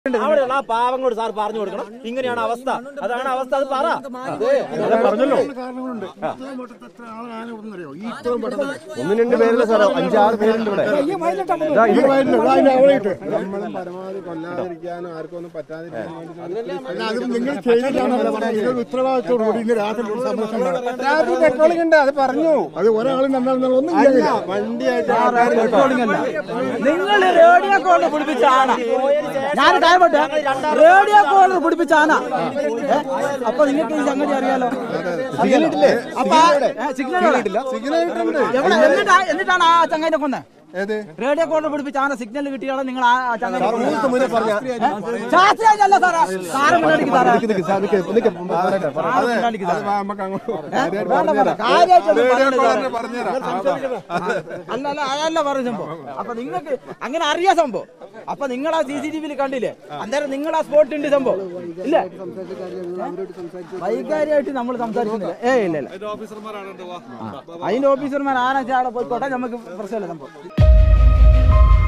അവിടെയുള്ള ആ പാവങ്ങളോട് സാർ പറഞ്ഞു കൊടുക്കണം ഇങ്ങനെയാണ് അവസ്ഥ അതാണ് അവസ്ഥ അത് പറ പറഞ്ഞല്ലോ കാരണങ്ങളുണ്ട് ഇത്രയും പെട്ടെന്ന് എത്ര ആളാണ് ഇവിടെ അറിയോ ഈ ഇത്രയും പെട്ടെന്ന് ഒന്ന് രണ്ട് പേരല്ല സാറേ അഞ്ചാറ് പേരുണ്ട് ഇവിടെ ഇതാ, ഈ ഇത് വയലില് ഇതാ അതിന്റെ അവിടെയിട്ട്. നമ്മളും പരമാവധി കൊല്ലാതിരിക്കാനും ആർക്കും ഒന്നും പറ്റാതിരിക്കാനും വേണ്ടി അല്ല, അത് നിങ്ങൾ ചെയ്തിട്ടാണ് ഇതൊരു ഉത്തരവാദിത്തോടു കൂടി ഇന്ന് രാത്രി ഒരു സംരക്ഷണം ഉണ്ടാകും. രാത്രി പെട്രോളിംഗ് ഉണ്ട് അത് പറഞ്ഞു അത് ഒരാൾ നന്നാണെന്നുള്ള ഒന്നും ഇല്ല വണ്ടിയായിട്ട് നിങ്ങൾ റേഡിയോ കോളർ പിടിപ്പിച്ച ആന ഞാൻ കാര്യപ്പെട്ടെ റേഡിയോ കോളർ പിടിപ്പിച്ച ആന ഏ? അപ്പൊ നിങ്ങൾക്ക് ഈ സംഗതി അറിയാലോ സിഗ്നലിട്ടില്ലേ? അപ്പൊ സിഗ്നൽ സിഗ്നൽ ഇട്ടിട്ടുണ്ട്. എവിടെ എന്നിട്ടാ എന്നിട്ടാണ് ആ ചങ്ങായിനെ കൊന്നെ ഏത് റേഡിയോ കോളർ പിടിപ്പിച്ച ആന സിഗ്നൽ കിട്ടിയാണ് നിങ്ങൾ ആ ചങ്ങായി സാർ മൂന്ന് മുന്നേ പറഞ്ഞ ശാസ്ത്രീയല്ല സാറാ സാറ് മുന്നടിക്ക് സാറാ നിക്ക് നിക്ക് സാർ നിക്ക് നിക്ക് പറയട്ടെ പറ- സാറ് മുന്നടിക്ക് അത് സാറാ നമുക്ക് അങ്ങോട്ട് ഏ? വേണ്ട വേണ്ട കാര്യമായിട്ടൊന്നും പറയണ്ട സാറേ. പറഞ്ഞുതരാം അല്ല അല്ല അതല്ല പറഞ്ഞ സംഭവം അപ്പൊ നിങ്ങൾക്ക് അങ്ങനെ അറിയാം സംഭവം അപ്പൊ നിങ്ങൾ ആ സി സി ടി വിയിൽ കണ്ടില്ലേ അന്നേരം നിങ്ങൾ ആ സ്പോട്ട് ഉണ്ട് സംഭവം ഇല്ല വൈകാരിയായിട്ട് നമ്മൾ സംസാരിക്കുന്നില്ല ഏ ഇല്ല ഇല്ല ആ, അതിന്റെ ഓഫീസർമാർ ആരാ അവിടെ പോയിക്കോട്ടെ നമുക്ക് പ്രശ്നമില്ല സംഭവം